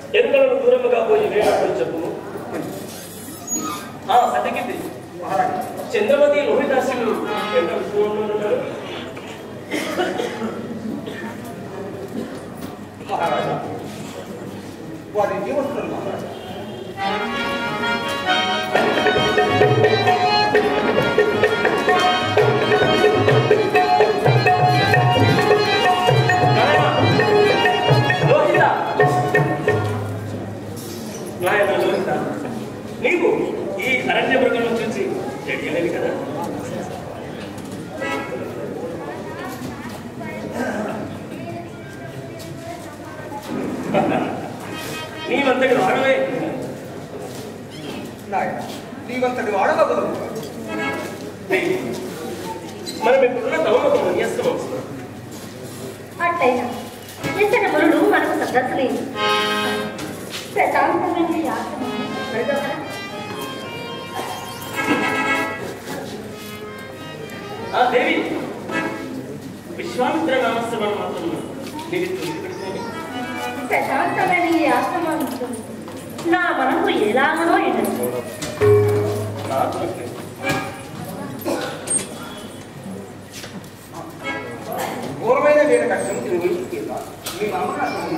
ఎరుకలను దూరముగా పోయి వేడప్పుడు చెప్పుము ఆ సతకింది మహారాజా చంద్రమతి లోహితాసులు ఎంత విషయంలో ఉన్నారు మహారాజా వారి జీవస్తులు మహారాజా నాయనా, లోహిత నాయన లోహిత నీవు ఈ అరణ్య మృగం చూసి తెలియలేదు కదా నీవంతటి వాడవే నాయన నీవంతటి వాడగలదు దేవి, మనం ఇప్పుడున్న తమకు మన్యస్తం అట్లయినా ఇంతటి మునులు మనకు సదస్సులేదు ప్రశాంతమైన యాత్ర జరగగలరా? ఆ దేవి విశ్వామిత్ర నామస్మరణ మాత్రం నీకు తెలియపెడుతుంది ప్రశాంతమైన ఈ ఆశ్రమం నా మనకు ఎలాగనో ఎడదు నాకు నచ్చలేదు. ఘోరమైన వేడ కష్టం నిర్వహించి మీ నమ్మకం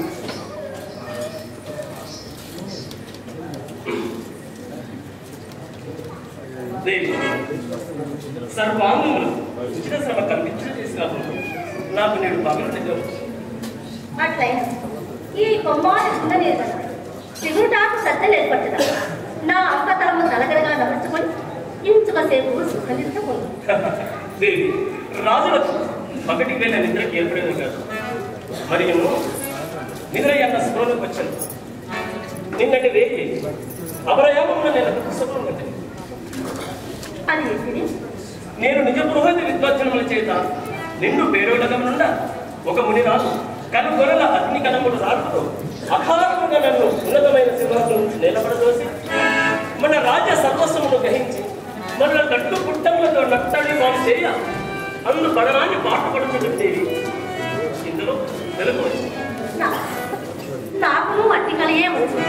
దేవి సర్వాంగములు ఉచిత శ్రమ కల్పించిన చేసినప్పుడు నాకు నేడు పగల దగ్గర అట్లయినా ఈ కొమ్మాది ఉండలేదు కదా తిరుగుటాకు శ్రద్ధలు ఏర్పడుతుందా నా అంకతరము తలగడగా నమర్చుకొని ఇంచుక సేపు సుఖలించకుండా దేవి రాజులకు పగటి వేళ నిద్రకి ఏర్పడేది కాదు మరియు నిద్ర యొక్క స్పృహలోకి వచ్చాను నిన్నటి రేగి అపరయామంలో నేను పుస్తకం అది ఏంటిది నేను నిజ బృహతి విద్వజ్జనముల చేత నిండు పేరోడగం నుండా ఒక మునిరాజు కనుగొరల అగ్ని కనములు రాడుతూ అకారణంగా నన్ను ఉన్నతమైన సింహాసనం నుంచి నిలబడదోసి మన రాజ్య సర్వస్వమును గ్రహించి మన కట్టు పుట్టములతో నట్టడి వారు చేయ అందు పడరాన్ని పాటుపడుతుండేవి ఇందులో వెలుగు వచ్చింది నా- నాకును అట్టి కలిగే వచ్చింది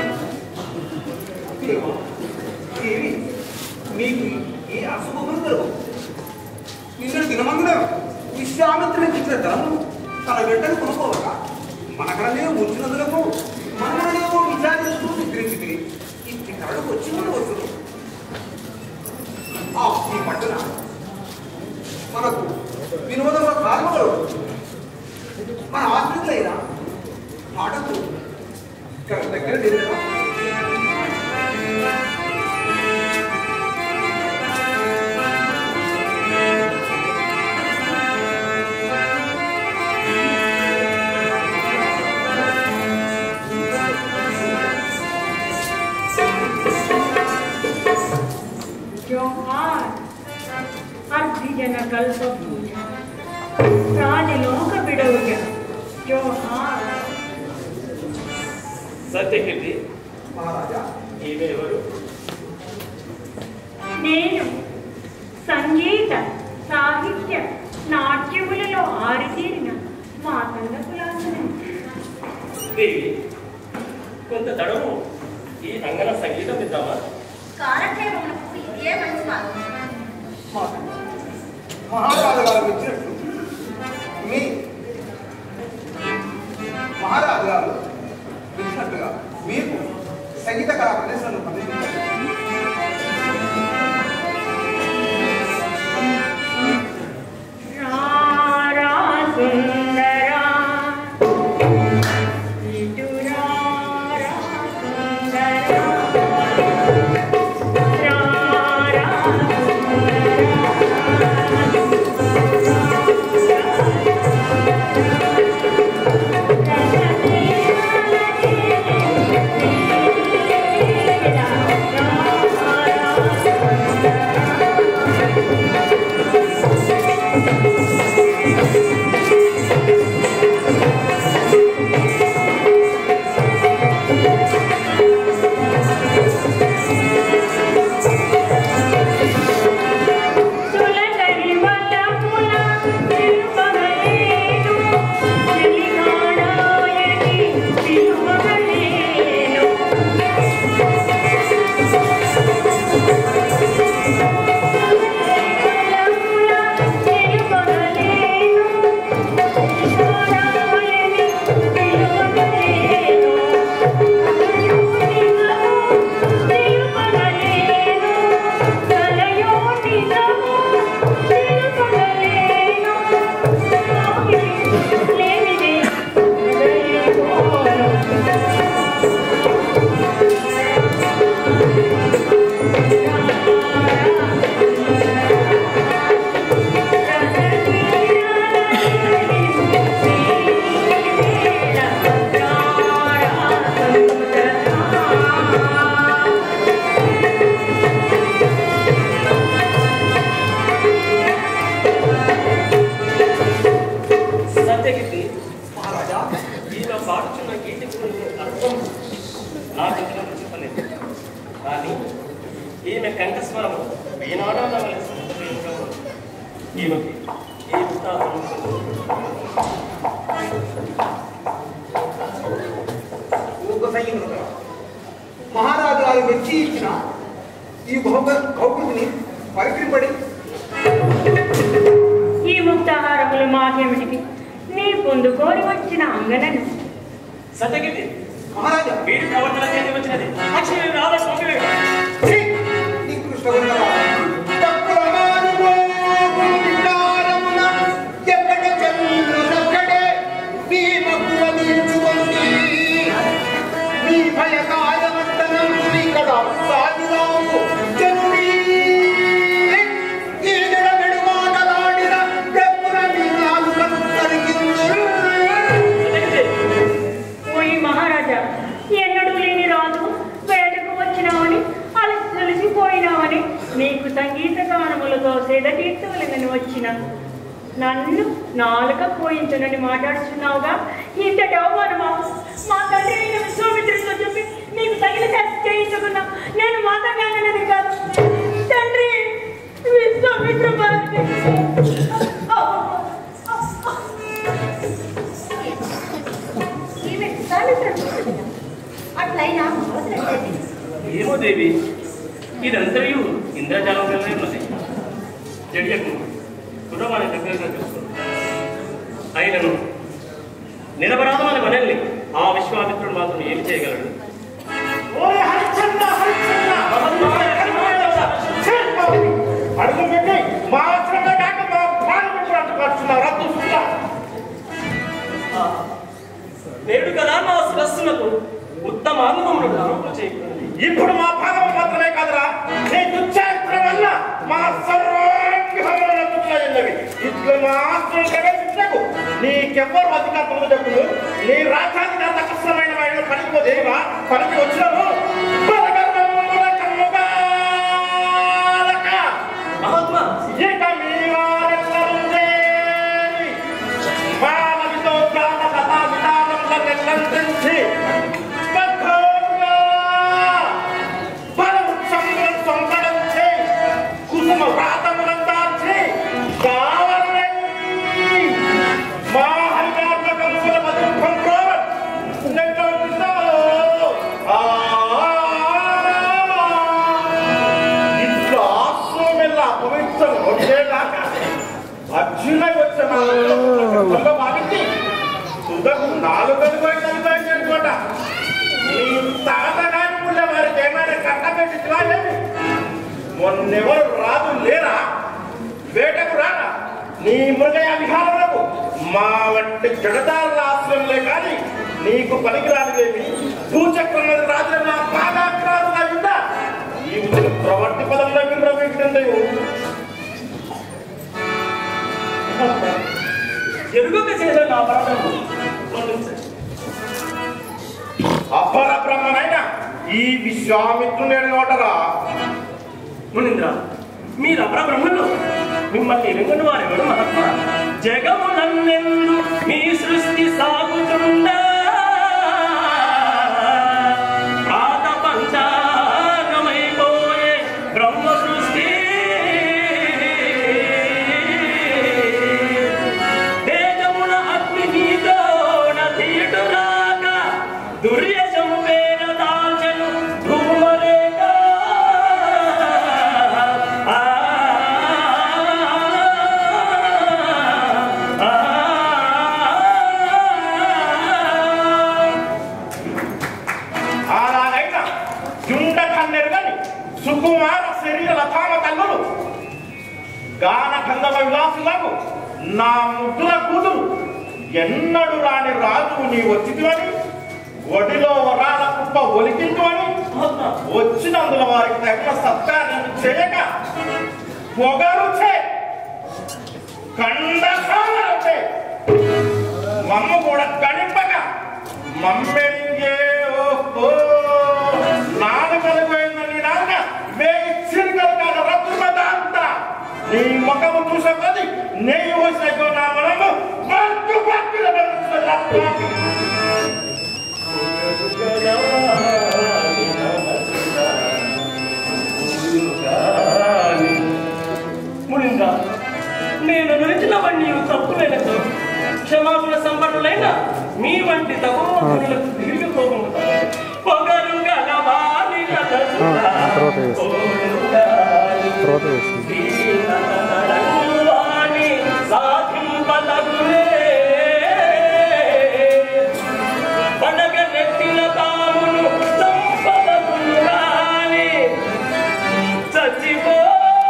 ఏమి మీకు ఏ అశుభములు కలవు నిన్నటి దినమందున విశ్వామిత్రునికి ఇచ్చిన ధనము తన వెంటనే కొనుక్కోవక మనకనే ఉంచినందులకు మనమనేమో విచారిస్తూ నిద్రించి ఇట్టి కళకు వచ్చి ఉండవచ్చు ఆ ఈ పట్టున మనకు వినోదంలో కారణములు మన ఆశ్రితులైన పాటకు ఇక్కడ దగ్గర నిలబడ జోహార్ అర్ధిజన కల్ప పూజ ప్రాణిలోక విడవుజ జోహార్ సత్యకీర్తి మహారాజా ఈమె ఎవరు నేను సంగీత సాహిత్య నాట్యములలో ఆరితేరిన మాతంగ కులాసనం దేవి కొంత తడవు ఈ అంగన సంగీతం ఇద్దామా కాలక్షేపములకు ఇదే మంచి మార్గం మహారాజు గారు ఇచ్చినట్టు మీ మహారాజు గారు ఇచ్చినట్టుగా మీకు సంగీత కళా ప్రదర్శనలు ప్రదర్శించారు రారా సుందరా ఇటు రారా సుందరా రారా సుందరా విస్మరము ఈనాడా నవలసిన ఈమెకి ఈ ఉత్సాహం ఊక సైనికులుగా మహారాజు గారు మెచ్చి ఇచ్చిన ఈ బహుగ కౌకుని పరికరింపడి ఈ ముక్తాహారములు మాకేమిటికి నీ పొందు కోరి వచ్చిన అంగనను సతగితి మహారాజా వీరి ప్రవర్తన చేసి వచ్చినది లక్ష్మీ రాధ స్వామి ఛీ! నీ కృష్ణవంతరా. తప్పుల మానుగో గుండారమున ఎక్కడ చెల్లునక్కడే నీ మక్కువ తీర్చుకోండి. నీ భయకాయమంతనం ఇక్కడ సాగిరాము జనుని. ఈ నిలబెడు మాటలాడిన దెబ్బల నీ నాలుకను తరిగిందురు. సతగితి ఓయి మహారాజా ఎన్నడూ లేని రాజు వేటకు వచ్చినావని అలసి తొలిసిపోయినావని నీకు సంగీత గానములతో సేద తీర్చవలనని వచ్చిన నన్ను నాలుక పోయించునని మాట్లాడుతున్నావుగా ఇంతటి అవమానమా మా తండ్రి అయిన విశ్వామిత్రుడితో చెప్పి నీకు తగిన శాస్తి చేయించుకున్నా నేను మాట్లాడానని కాదు తండ్రి విశ్వామిత్ర భారతి ఈమె సామిత్రుడు అట్లయినా అవసరం ఏమో దేవి ఇదంతయు ఇంద్రజాలం వల్లే ఉన్నది జడియకు కుటుంబాన్ని దగ్గరగా చూసుకో అయినను నిరపరాధమైన మనల్ని ఆ విశ్వామిత్రుడు మాత్రం ఏమి చేయగలడు ఓయ్ హరిచంద్ర హరిచంద్ర అడుగు పెట్టి మా అవసరమే కాక మా ప్రాణం కూడా అంటుకొస్తున్నారు రద్దు సుల్లా నేడు కదా నా శిరస్సులకు ఉత్తమ అనుభవములు ఆరోపణ చేయకూడదు ఇప్పుడు మా భాగం మాత్రమే కాదురా నీ దుశ్చారిత్రం వల్ల మా సర్వాంగములను తుచ్చయ్యున్నవి ఇట్లు మా ఆస్తులు ప్రవేశించకు నీకెవ్వరు అధికారులు చెప్పులు నీ రాజ్యానికి అంత కష్టమైన వాడిని పనికి పోదేవా పనికి వచ్చినావు బలగర్వముల కమ్ముగాలక. మహాత్మా ఇక మీ వారెల్లరూ చేరి మానవితో జ్ఞాన కథా విధానంలో నిర్లంఘించి కఠోరంగా బలవృక్షములను సంపడించి కుసుమ వ్రాతములను దాల్చి కావలై మా హరినాటకముల మధురం ప్రోవర్ నెట్టొట్టుతో ఆ ఇంట్లో ఆశ్రమెల్ల అపవిత్రం వచ్చేదాకా అర్జునై వచ్చే మా భావించి తుదకు నాలుగలు పోయి చనిపోయిందనుకోట నీ తాతగాని పుల్ల వారికి ఏమైనా కట్టబెట్టి లేదు మొన్నెవరు రాదు లేరా వేటకు రారా నీ మృగయ విహారములకు మా వంటి జడదారుల ఆశ్రయంలే కానీ నీకు పనికిరానిదేమి భూచక్రం మీద రాజుల నా పాదాగ్రాలుగా ఉందా ఈ ప్రవర్తి పదంలో విరమించండి ఎరుగక చేసిన నా అపరాధము మన్నించండి. అపర బ్రహ్మనైన ఈ విశ్వామిత్రుని నోటరా మునీంద్ర మీరు అపరబ్రహ్మలు మిమ్మల్ని ఎరుగని వారెవరు మహాత్మా జగమునన్నెందు మీ సృష్టి సాగుతుందా ప్రాత పంచాంగమైపోయే బ్రహ్మ సృష్టి తేజమున అగ్ని మీతోన తీటురాక దుర్యశము పేర దాల్చెను ధూమరేఖ ఆ, ఆ, అలాగైనా జుండ కన్నెరుగని సుకుమార శరీర లతామ తల్లులు గాన గంధర్వ విలాసులకు నా ముద్దుల కూతురు ఎన్నడు రాని రాజు నీ వచ్చితివని ఒడిలో వరాల కుప్ప ఒలికించువని మహాత్మా వచ్చినందున వారికి తగిన సత్కారం చేయక పొగరు చే కండసాలు చే మమ్మ కూడా కనిపక మమ్మెంగే ఓహో నాలుగలు పోయిందని నాన్న వేయి చిరుకలు కాదు రత్తుమదంత నీ ముఖము చూసకొది నెయ్యి వచ్చిన నా మనము బట్టు పట్టుల గదా తపోవనులకు తిరిగి పోగొడతాను పొగరు గలవాని ఆ, తర్వాత చేస్తాను. తర్వాత చేస్తాను శ్రీనరరంగువాణి సాధింపదగునే. పడగనెత్తిన తామును సంపదగును రాని చచ్చిపోయిన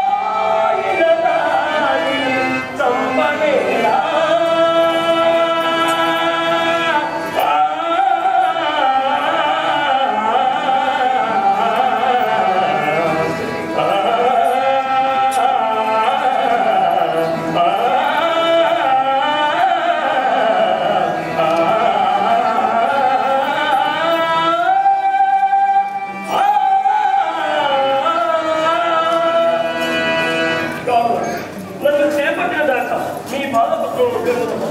దాని చంపనేలా. కావున నన్ను చేపట్టిన దాకా మీ బాధపత్రం